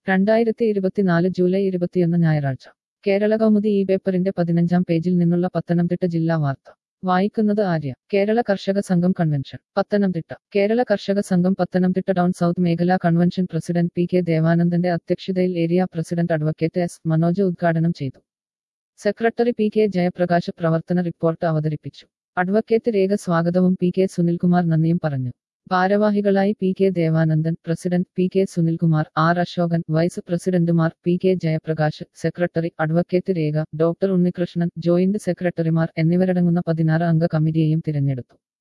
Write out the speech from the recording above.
രണ്ടായിരത്തി ഇരുപത്തിനാല് ജൂലൈ ഇരുപത്തിയൊന്ന് ഞായറാഴ്ച കേരള കൗമുദി ഈ പേപ്പറിന്റെ പതിനഞ്ചാം പേജിൽ നിന്നുള്ള പത്തനംതിട്ട ജില്ലാ വാർത്ത വായിക്കുന്നത് ആര്യ കേരള കർഷക സംഘം convention Pathanamthitta Kerala Karshaka Sangham Pathanamthitta town south മേഖലാ കൺവെൻഷൻ പ്രസിഡന്റ് പി കെ ദേവാനന്ദന്റെ അധ്യക്ഷതയിൽ area president advocate S Manoj ഉദ്ഘാടനം ചെയ്തു സെക്രട്ടറി പി കെ ജയപ്രകാശ് പ്രവർത്തന റിപ്പോർട്ട് അവതരിപ്പിച്ചു അഡ്വക്കേറ്റ് രേഖ സ്വാഗതവും പി കെ സുനിൽകുമാർ നന്ദിയും പറഞ്ഞു ഭാരവാഹികളായി P K Devanandan president P K Sunilkumar R Asokan vice പ്രസിഡന്റുമാർ P K Jayaprakash secretary advocate Rekha doctor Unnikrishnan joint സെക്രട്ടറിമാർ എന്നിവരടങ്ങുന്ന പതിനാറ് അംഗ കമ്മിറ്റിയെയും തിരഞ്ഞെടുത്തു